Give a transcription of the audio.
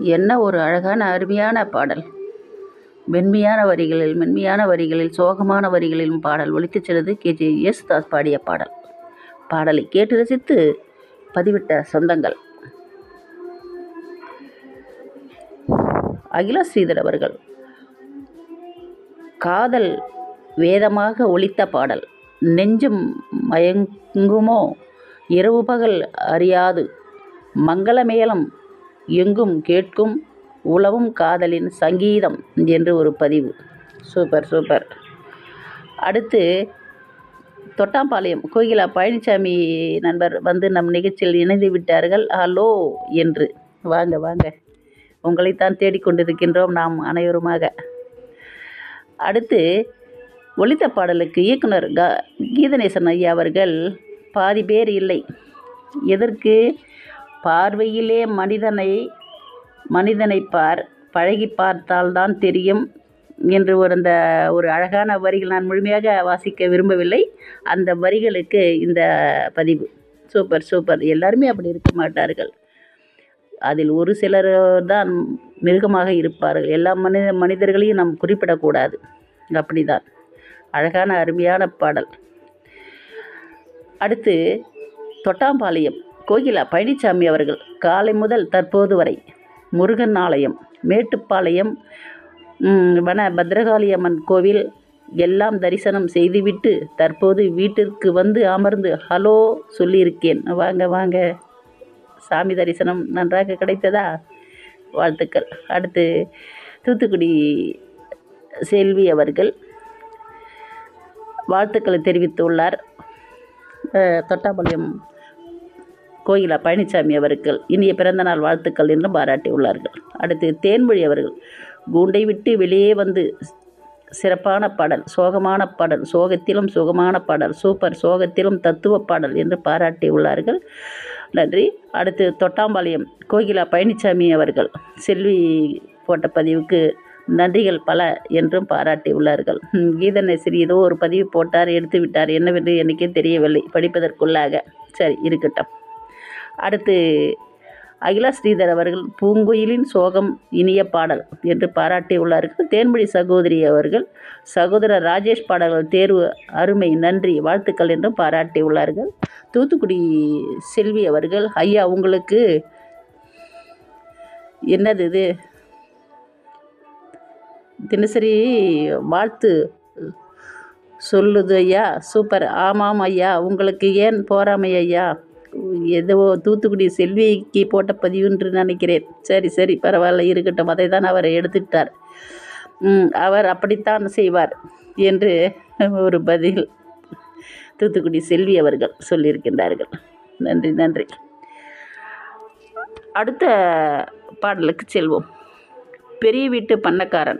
என்ன ஒரு அழகான அருமையான பாடல் மென்மையான வரிகளில் மென்மையான வரிகளில் சோகமான வரிகளிலும் பாடல் ஒலித்துச் செல்வது கேஜே யேசுதாஸ் பாடிய பாடல் பாடலை கேட்டு ரசித்து பதிவிட்ட சொந்தங்கள் அகிலா ஸ்ரீதர் அவர்கள் காதல் வேதமாக ஒலித்த பாடல் நெஞ்சும் மயங்குமோ இரவு பகல் அறியாது மங்களமேளம் எங்கும் கேட்கும் உலவும் காதலின் சங்கீதம் என்று ஒரு பதிவு சூப்பர் சூப்பர் அடுத்து தொட்டாம்பாளையம் கோகிலா பழனிசாமி நண்பர் வந்து நம் நிகழ்ச்சியில் இணைந்து விட்டார்கள் ஹலோ என்று வாங்க வாங்க உங்களைத்தான் தேடிக்கொண்டிருக்கின்றோம் நாம் அனைவருமாக அடுத்து ஒலித்த பாடலுக்கு இயக்குனர் க கீதநேசன் ஐயா அவர்கள் பாதி பேர் இல்லை எதற்கு பார்வையிலே மனிதனை மனிதனை பார் பழகி பார்த்தால்தான் தெரியும் என்று ஒரு அந்த ஒரு அழகான வரிகள் நான் முழுமையாக வாசிக்க விரும்பவில்லை அந்த வரிகளுக்கு இந்த பதிவு சூப்பர் சூப்பர் எல்லாருமே அப்படி இருக்க மாட்டார்கள் அதில் ஒரு சிலர் தான் மிருகமாக இருப்பார்கள் எல்லா மனித மனிதர்களையும் நாம் குறிப்பிடக்கூடாது அப்படிதான் அழகான அருமையான பாடல் அடுத்து தொட்டாம்பாளையம் கோகிலா பழனிசாமி அவர்கள் காலை முதல் தற்போது வரை முருகன் ஆலயம் மேட்டுப்பாளையம் ம், வன பத்ரகாளியம்மன் கோவில் எல்லாம் தரிசனம் செய்துவிட்டு தற்போது வீட்டிற்கு வந்து அமர்ந்து ஹலோ சொல்லியிருக்கேன் வாங்க வாங்க சாமி தரிசனம் நன்றாக கிடைத்ததா வாழ்த்துக்கள் அடுத்து தூத்துக்குடி செல்வி அவர்கள் வாழ்த்துக்களை தெரிவித்துள்ளார் அஹ், தொட்டாம்பாளையம் கோயிலா பழனிசாமி அவர்கள் இனிய பிறந்தநாள் வாழ்த்துக்கள் என்று பாராட்டியுள்ளார்கள் அடுத்து தேன்மொழி அவர்கள் கூண்டை விட்டு வெளியே வந்து சிறப்பான பாடல் சோகமான பாடல் சோகத்திலும் சுகமான பாடல் சூப்பர் சோகத்திலும் தத்துவ பாடல் என்று பாராட்டியுள்ளார்கள் நன்றி அடுத்து தொட்டாம்பாளையம் கோகிலா பழனிசாமி அவர்கள் செல்வி போட்ட பதிவுக்கு நன்றிகள் பல என்றும் பாராட்டியுள்ளார்கள் ம், கீதநேசரி ஏதோ ஒரு பதிவு போட்டார் எடுத்து விட்டார் என்னவென்று எனக்கே தெரியவில்லை படிப்பதற்குள்ளாக சரி இருக்கட்டும் அடுத்து அகிலா ஸ்ரீதர் அவர்கள் பூங்குயிலின் சோகம் இனிய பாடல் என்று பாராட்டியுள்ளார்கள் தேன்மொழி சகோதரி அவர்கள் சகோதரர் ராஜேஷ் பாடல்கள் தேர்வு அருமை நன்றி வாழ்த்துக்கள் என்றும் பாராட்டியுள்ளார்கள் தூத்துக்குடி செல்வி அவர்கள் ஐயா உங்களுக்கு என்னது இது தினசரி வாழ்த்து சொல்லுது ஐயா சூப்பர் ஆமாம் ஐயா உங்களுக்கு ஏன் போறாமை ஐயா ஏதோ தூத்துக்குடி செல்விக்கு போட்ட பதிவுன்று நினைக்கிறேன் சரி சரி பரவாயில்ல இருக்கட்டும் அதை தான் அவர் எடுத்துட்டார் ம், அவர் அப்படித்தான் செய்வார் என்று ஒரு பதில் தூத்துக்குடி செல்வி அவர்கள் சொல்லியிருக்கின்றார்கள் நன்றி நன்றி அடுத்த பாடலுக்கு செல்வோம் பெரிய வீட்டு பண்ணக்காரன்